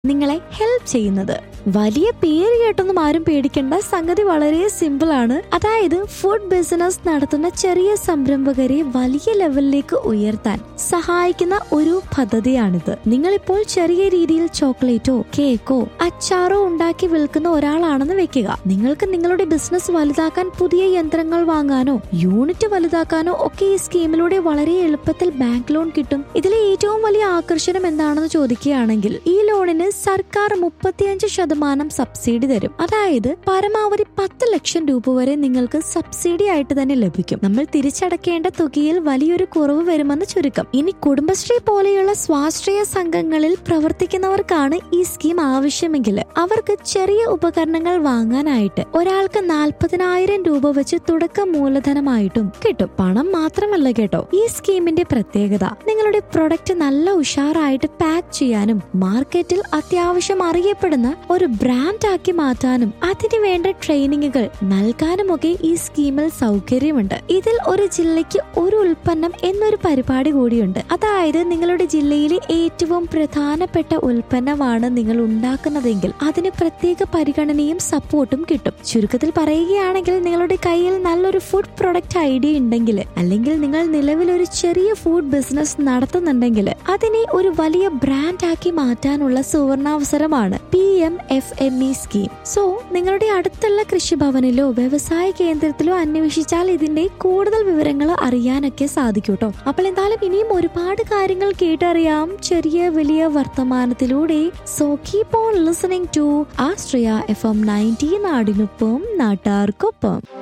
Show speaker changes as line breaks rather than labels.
നിങ്ങളെ ഹെൽപ്പ് ചെയ്യുന്നത് വലിയ പേര് കേട്ടൊന്നും ആരും പേടിക്കേണ്ട സംഗതി വളരെ സിമ്പിൾ ആണ് അതായത് ഫുഡ് ബിസിനസ് നടത്തുന്ന ചെറിയ സംരംഭകരെ വലിയ ലെവലിലേക്ക് ഉയർത്താൻ സഹായിക്കുന്ന ഒരു പദ്ധതിയാണിത് നിങ്ങളിപ്പോൾ ചെറിയ രീതിയിൽ ചോക്ലേറ്റോ കേക്കോ അച്ചാറോ ഉണ്ടാക്കി വിൽക്കുന്ന ഒരാളാണെന്ന് വെക്കുക നിങ്ങൾക്ക് നിങ്ങളുടെ ബിസിനസ് വലുതാക്കാൻ പുതിയ യന്ത്രങ്ങൾ വാങ്ങാനോ യൂണിറ്റ് വലുതാക്കാനോ ഒക്കെ ഈ സ്കീമിലൂടെ വളരെ എളുപ്പത്തിൽ ബാങ്ക് ലോൺ കിട്ടും ഇതിലെ ഏറ്റവും വലിയ ആകർഷണം എന്താണെന്ന് ചോദിക്കുകയാണെങ്കിൽ ഈ ലോണിന് സർക്കാർ മുപ്പത്തിയഞ്ച് ശതമാനം സബ്സിഡി തരും അതായത് പരമാവധി പത്ത് ലക്ഷം രൂപ വരെ നിങ്ങൾക്ക് സബ്സിഡി ആയിട്ട് തന്നെ ലഭിക്കും നമ്മൾ തിരിച്ചടക്കേണ്ട തുകയിൽ വലിയൊരു കുറവ് വരുമെന്ന് ചുരുക്കം ഇനി കുടുംബശ്രീ പോലെയുള്ള സ്വാശ്രയ സംഘങ്ങളിൽ പ്രവർത്തിക്കുന്നവർക്കാണ് ഈ സ്കീം ആവശ്യമെങ്കിൽ അവർക്ക് ചെറിയ ഉപകരണങ്ങൾ വാങ്ങാനായിട്ട് ഒരാൾക്ക് നാൽപ്പതിനായിരം രൂപ വെച്ച് തുടക്ക മൂലധനമായിട്ടും കിട്ടും പണം മാത്രമല്ല കേട്ടോ ഈ സ്കീമിന്റെ പ്രത്യേകത നിങ്ങളുടെ പ്രൊഡക്റ്റ് നല്ല ഉഷാറായിട്ട് പാക്ക് ചെയ്യാനും മാർക്കറ്റിൽ അത്യാവശ്യം അറിയപ്പെടുന്ന ഒരു ബ്രാൻഡ് ആക്കി മാറ്റാനും അതിനു വേണ്ട ട്രെയിനിങ്ങുകൾ നൽകാനുമൊക്കെ ഈ സ്കീമിൽ സൗകര്യമുണ്ട് ഇതിൽ ഒരു ജില്ലയ്ക്ക് ഒരു ഉൽപ്പന്നം എന്നൊരു പരിപാടി കൂടിയുണ്ട് അതായത് നിങ്ങളുടെ ജില്ലയിലെ ഏറ്റവും പ്രധാനപ്പെട്ട ഉൽപ്പന്നമാണ് നിങ്ങൾ ഉണ്ടാക്കുന്നതെങ്കിൽ അതിന് പ്രത്യേക പരിഗണനയും സപ്പോർട്ടും കിട്ടും ചുരുക്കത്തിൽ പറയുകയാണെങ്കിൽ നിങ്ങളുടെ കയ്യിൽ നല്ലൊരു ഫുഡ് പ്രൊഡക്റ്റ് ഐഡിയ ഉണ്ടെങ്കിൽ അല്ലെങ്കിൽ നിങ്ങൾ നിലവിൽ ഒരു ചെറിയ ഫുഡ് ബിസിനസ് നടത്തുന്നുണ്ടെങ്കിൽ അതിനെ ഒരു വലിയ ബ്രാൻഡ് ആക്കി മാറ്റാനുള്ള സുവർണാവസരമാണ് P M F M E scheme so നിങ്ങളുടെ അടുത്തുള്ള കൃഷിഭവനിലോ വ്യവസായ കേന്ദ്രത്തിലോ അന്വേഷിച്ചാൽ ഇതിന്റെ കൂടുതൽ വിവരങ്ങൾ അറിയാനൊക്കെ സാധിക്കും കേട്ടോ അപ്പോൾ എന്തായാലും ഇനിയും ഒരുപാട് കാര്യങ്ങൾ കേട്ടറിയാം ചെറിയ വലിയ വർത്തമാനത്തിലൂടെ so keep on listening to Austria F M ninety നാടിനൊപ്പം നാട്ടാർക്കൊപ്പം